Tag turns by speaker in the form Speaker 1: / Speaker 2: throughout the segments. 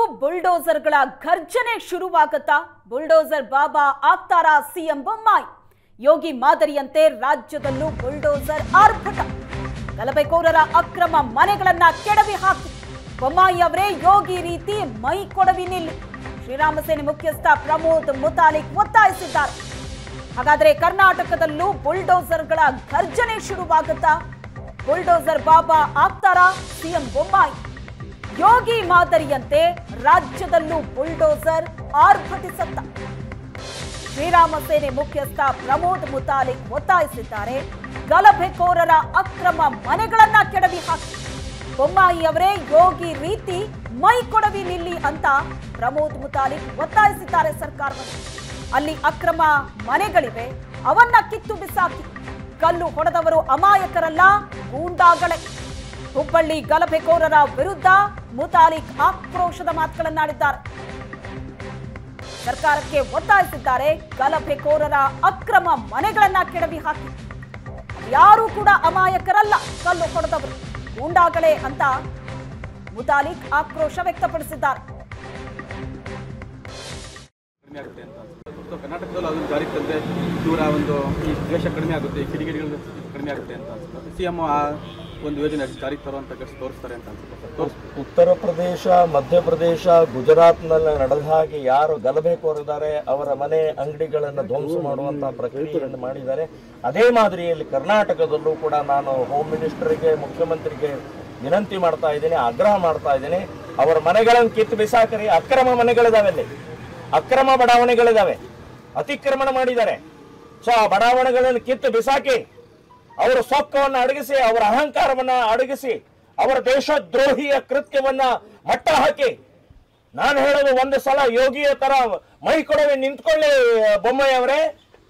Speaker 1: ಬುಲ್ಡೋಸರ್ಗಳ ಘರ್ಜನೆ ಶುರುವಾಗತ್ತಾ bulldozer ಬಾಬಾ ಆಗ್ತಾರಾ CM Bommai Yogi ಮಾದರಿಯಂತೆ ರಾಜ್ಯದಲ್ಲೂ bulldozer ಆರ್ಭಟ ಗಲಭೆಕೋರರ ಅಕ್ರಮ ಮನೆಗಳನ್ನ ಕೆಡವಿ ಹಾಕಿ ಬೊಮ್ಮಾಯಿ ಅವರೇ ಯೋಗಿ ರೀತಿ ಮೈ ಕೊಡವಿ ನಿಲ್ಲಿ ಶ್ರೀರಾಮ ಸೇನೆ ಮುಖ್ಯಸ್ಥ ಪ್ರಮೋದ್ ಮುತಾಲಿಕ್ ಒತ್ತಾಯಿಸಿದ್ದಾರೆ ಹಾಗಾದ್ರೆ ಕರ್ನಾಟಕದಲ್ಲೂ ಬುಲ್ಡೋಸರ್ಗಳ ಘರ್ಜನೆ ಶುರುವಾಗುತ್ತಾ ಬುಲ್ಡೋಸರ್ ಬಾಬಾ ಆಗ್ತಾರಾ ಸಿಎಂ ಬೊಮ್ಮಾಯಿ ಯೋಗಿ ಮಾದರಿಯಂತೆ ರಾಜ್ಯದಲ್ಲೂ ಬುಲ್ಡೋಸರ್ ಆರ್ಭಟಿಸತ್ತ ಶ್ರೀರಾಮ ಸೇನೆ ಮುಖ್ಯಸ್ಥ ಪ್ರಮೋದ್ ಮುತಾಲಿಕ್ ಒತ್ತಾಯಿಸಿದ್ದಾರೆ ಗಲಭೆಕೋರರ ಅಕ್ರಮ ಮನೆಗಳನ್ನ ಕೆಡವಿ ಹಾಕಿ ಬೊಮ್ಮಾಯಿ ಅವರೇ ಯೋಗಿ ರೀತಿ ಮೈ ಕೊಡವಿ ನಿಲ್ಲಿ ಅಂತ ಪ್ರಮೋದ್ ಮುತಾಲಿಕ್ ಒತ್ತಾಯಿಸಿದ್ದಾರೆ ಸರ್ಕಾರವನ್ನು ಅಲ್ಲಿ ಅಕ್ರಮ ಮನೆಗಳಿವೆ ಅವನ್ನ ಕಿತ್ತು ಬಿಸಾಕಿ ಕಲ್ಲು ಹೊಡೆದವರು ಅಮಾಯಕರಲ್ಲ ಗೂಂಡಾಗಳೇ ಹುಬ್ಬಳ್ಳಿ ಗಲಭೆಕೋರರ ವಿರುದ್ಧ ಮುತಾಲಿಕ್ ಆಕ್ರೋಶದ ಮಾತುಗಳನ್ನಾಡಿದ್ದಾರೆ ಸರ್ಕಾರಕ್ಕೆ ಒತ್ತಾಯಿಸಿದ್ದಾರೆ ಗಲಭೆಕೋರರ ಅಕ್ರಮ ಮನೆಗಳನ್ನ ಕೆಡವಿ ಹಾಕಿ ಯಾರೂ ಕೂಡ ಅಮಾಯಕರಲ್ಲ ಕಲ್ಲು ಹೊಡೆದವರು ಗೂಂಡಾಗಳೇ ಅಂತ ಮುತಾಲಿಕ್ ಆಕ್ರೋಶ ವ್ಯಕ್ತಪಡಿಸಿದ್ದಾರೆ
Speaker 2: ಕಡಿಮೆ ಆಗುತ್ತೆ ಅಂತ ಅನ್ಸುತ್ತೆ ಸೊ ಕರ್ನಾಟಕದಲ್ಲೂ ಅದನ್ನು ಜಾರಿಗೆ ತಂದರೆ ಇವರ ಒಂದು ಈ ದ್ವೇಷ ಕಡಿಮೆ ಆಗುತ್ತೆ ಈ ಕಿಡಿಗೇಡಿಗಳು ಕಡಿಮೆ ಆಗುತ್ತೆ ಅಂತ ಅನ್ಸುತ್ತೆ ಸಿ ಎಮ್ ಆ ಒಂದು ಯೋಜನೆ ಜಾರಿಗೆ ತರುವಂಥ ಕೆಲಸ ತೋರಿಸ್ತಾರೆ ಅಂತ ಅನ್ಸುತ್ತೆ ಸರ್ ತೋರಿಸ್
Speaker 3: ಉತ್ತರ ಪ್ರದೇಶ ಮಧ್ಯಪ್ರದೇಶ ಗುಜರಾತ್ನಲ್ಲಿ ನಡೆದ ಹಾಗೆ ಯಾರು ಗಲಭೆ ಕೋರಿದ್ದಾರೆ ಅವರ ಮನೆ ಅಂಗಡಿಗಳನ್ನು ಧ್ವಂಸ ಮಾಡುವಂತಹ ಪ್ರಕ್ರಿಯೆಯನ್ನು ಮಾಡಿದ್ದಾರೆ ಅದೇ ಮಾದರಿಯಲ್ಲಿ ಕರ್ನಾಟಕದಲ್ಲೂ ಕೂಡ ನಾನು ಹೋಮ್ ಮಿನಿಸ್ಟರ್ಗೆ ಮುಖ್ಯಮಂತ್ರಿಗೆ ವಿನಂತಿ ಮಾಡ್ತಾ ಇದ್ದೀನಿ ಆಗ್ರಹ ಮಾಡ್ತಾ ಇದ್ದೀನಿ ಅವರ ಮನೆಗಳನ್ನು ಕಿತ್ತು ಬಿಸಾಕರಿ ಅಕ್ರಮ ಮನೆಗಳಿದಾವೆ ಅಲ್ಲಿ ಅಕ್ರಮ ಬಡಾವಣೆಗಳಿದಾವೆ ಅತಿಕ್ರಮಣ ಮಾಡಿದ್ದಾರೆ ಸೊ ಆ ಬಡಾವಣೆಗಳನ್ನು ಕಿತ್ತು ಬಿಸಾಕಿ ಅವರ ಸೊಕ್ಕವನ್ನು ಅಡಗಿಸಿ ಅವರ ಅಹಂಕಾರವನ್ನ ಅಡಗಿಸಿ ಅವರ ದೇಶದ್ರೋಹಿಯ ಕೃತ್ಯವನ್ನ ಮಟ್ಟ ಹಾಕಿ ನಾನು ಹೇಳೋದು ಒಂದು ಸಲ ಯೋಗಿಯ ತರ ಮೈ ಕೊಡವೆ ನಿಂತ್ಕೊಳ್ಳಿ ಬೊಮ್ಮಾಯಿ ಅವರೇ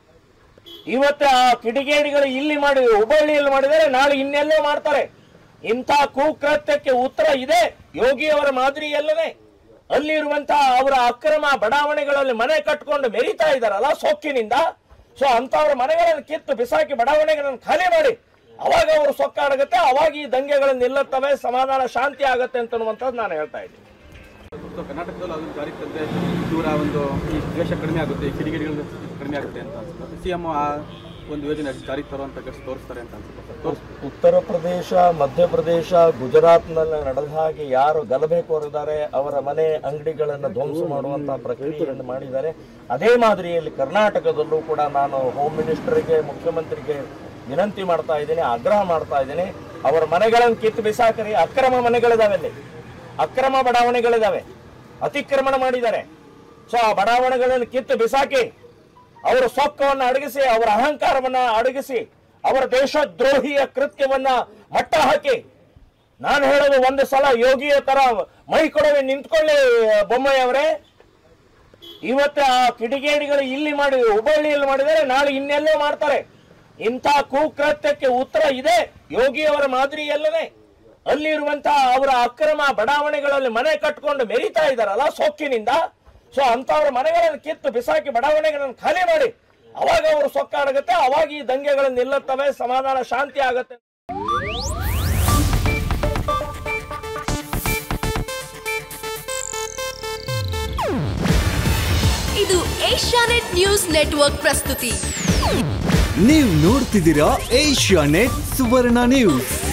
Speaker 3: ಇವತ್ತು ಆ ಕಿಡಿಗೇಡಿಗಳು ಇಲ್ಲಿ ಮಾಡಿ ಹುಬ್ಬಳ್ಳಿಯಲ್ಲಿ ಮಾಡಿದರೆ ನಾಳೆ ಇನ್ನೆಲ್ಲೋ ಮಾಡ್ತಾರೆ ಇಂಥ ಕುಕೃತ್ಯಕ್ಕೆ ಉತ್ತರ ಇದೆ ಯೋಗಿಯವರ ಮಾದರಿಯಲ್ಲೇ ಅಲ್ಲಿರುವಂತಹ ಅವರ ಅಕ್ರಮ ಬಡಾವಣೆಗಳಲ್ಲಿ ಮನೆ ಕಟ್ಕೊಂಡು ಮೆರಿತಾ ಇದಾರಲ್ಲ ಸೊಕ್ಕಿನಿಂದ ಸೊ ಅಂತವ್ರ ಮನೆಗಳನ್ನು ಕಿತ್ತು ಬಿಸಾಕಿ ಬಡಾವಣೆಗಳನ್ನು ಖಾಲಿ ಮಾಡಿ ಅವಾಗ ಅವರು ಸೊಕ್ಕ ಅಡಗುತ್ತೆ ಅವಾಗ ಈ ದಂಗೆಗಳು ನಿಲ್ಲುತ್ತವೆ ಸಮಾಧಾನ ಶಾಂತಿ ಆಗತ್ತೆ ಅಂತನ್ನುವಂಥದ್ದು ನಾನು ಹೇಳ್ತಾ ಇದ್ದೀನಿ
Speaker 2: ಸೊ ಕರ್ನಾಟಕದಲ್ಲೂ ಅದನ್ನು ಜಾರಿಗೆ ತಂದರೆ ಇವರ ಒಂದು ಈ ದ್ವೇಷ ಕಡಿಮೆ ಆಗುತ್ತೆ ಈ ಕಿಡಿಗೇಡಿಗಳು ಕಡಿಮೆ ಆಗುತ್ತೆ ಅಂತ ಅನ್ಸುತ್ತೆ ಸಿ ಎಮ್ ಆ ಒಂದು ಯೋಜನೆ ಜಾರಿಗೆ ತರುವಂಥ ಕೆಲಸ ತೋರಿಸ್ತಾರೆ ಅಂತ ಅನ್ಸುತ್ತೆ ಸರ್ ತೋರಿಸ್
Speaker 3: ಉತ್ತರ ಪ್ರದೇಶ ಮಧ್ಯಪ್ರದೇಶ ಗುಜರಾತ್ನಲ್ಲಿ ನಡೆದ ಹಾಗೆ ಯಾರು ಗಲಭೆ ಕೋರಿದ್ದಾರೆ ಅವರ ಮನೆ ಅಂಗಡಿಗಳನ್ನು ಧ್ವಂಸ ಮಾಡುವಂತಹ ಪ್ರಕ್ರಿಯೆಯನ್ನು ಮಾಡಿದ್ದಾರೆ ಅದೇ ಮಾದರಿಯಲ್ಲಿ ಕರ್ನಾಟಕದಲ್ಲೂ ಕೂಡ ನಾನು ಹೋಮ್ ಮಿನಿಸ್ಟರ್ಗೆ ಮುಖ್ಯಮಂತ್ರಿಗೆ ವಿನಂತಿ ಮಾಡ್ತಾ ಇದ್ದೀನಿ ಆಗ್ರಹ ಮಾಡ್ತಾ ಇದ್ದೀನಿ ಅವರ ಮನೆಗಳನ್ನು ಕಿತ್ತು ಬಿಸಾಕರಿ ಅಕ್ರಮ ಮನೆಗಳಿದಾವೆ ಅಲ್ಲಿ ಅಕ್ರಮ ಬಡಾವಣೆಗಳಿದಾವೆ ಅತಿಕ್ರಮಣ ಮಾಡಿದ್ದಾರೆ ಸೊ ಆ ಬಡಾವಣೆಗಳನ್ನು ಕಿತ್ತು ಬಿಸಾಕಿ ಅವರ ಸೊಕ್ಕವನ್ನು ಅಡಗಿಸಿ ಅವರ ಅಹಂಕಾರವನ್ನ ಅಡಗಿಸಿ ಅವರ ದೇಶದ್ರೋಹಿಯ ಕೃತ್ಯವನ್ನ ಮಟ್ಟ ಹಾಕಿ ನಾನು ಹೇಳೋದು ಒಂದು ಸಲ ಯೋಗಿಯ ತರ ಮೈ ಕೊಡವೆ ನಿಂತ್ಕೊಳ್ಳಿ ಬೊಮ್ಮಾಯಿ ಅವರೇ ಇವತ್ತು ಆ ಕಿಡಿಗೇಡಿಗಳು ಇಲ್ಲಿ ಮಾಡಿ ಹುಬ್ಬಳ್ಳಿಯಲ್ಲಿ ಮಾಡಿದರೆ ನಾಳೆ ಇನ್ನೆಲ್ಲೋ ಮಾಡ್ತಾರೆ ಇಂಥ ಕುಕೃತ್ಯಕ್ಕೆ ಉತ್ತರ ಇದೆ ಯೋಗಿಯವರ ಮಾದರಿಯಲ್ಲೇ ಅಲ್ಲಿರುವಂತಹ ಅವರ ಅಕ್ರಮ ಬಡಾವಣೆಗಳಲ್ಲಿ ಮನೆ ಕಟ್ಕೊಂಡು ಮೆರಿತಾ ಇದಾರಲ್ಲ ಸೊಕ್ಕಿನಿಂದ ಸೊ ಅಂತವ್ರ ಮನೆಗಳನ್ನು ಕಿತ್ತು ಬಿಸಾಕಿ ಬಡಾವಣೆಗಳನ್ನು ಖಾಲಿ ಮಾಡಿ ಅವಾಗ ಅವರು ಸೊಕ್ಕ ಅಡಗುತ್ತೆ ಅವಾಗ ಈ ದಂಗೆಗಳು ನಿಲ್ಲುತ್ತವೆ ಸಮಾಧಾನ ಶಾಂತಿ ಆಗತ್ತೆ
Speaker 4: ಇದು ಏಷ್ಯಾನೆಟ್ ನ್ಯೂಸ್ ನೆಟ್ವರ್ಕ್ ಪ್ರಸ್ತುತಿ
Speaker 5: ನೀವು ನೋಡ್ತಿದ್ದೀರಾ ಏಷ್ಯಾ ನೆಟ್ ಸುವರ್ಣ ನ್ಯೂಸ್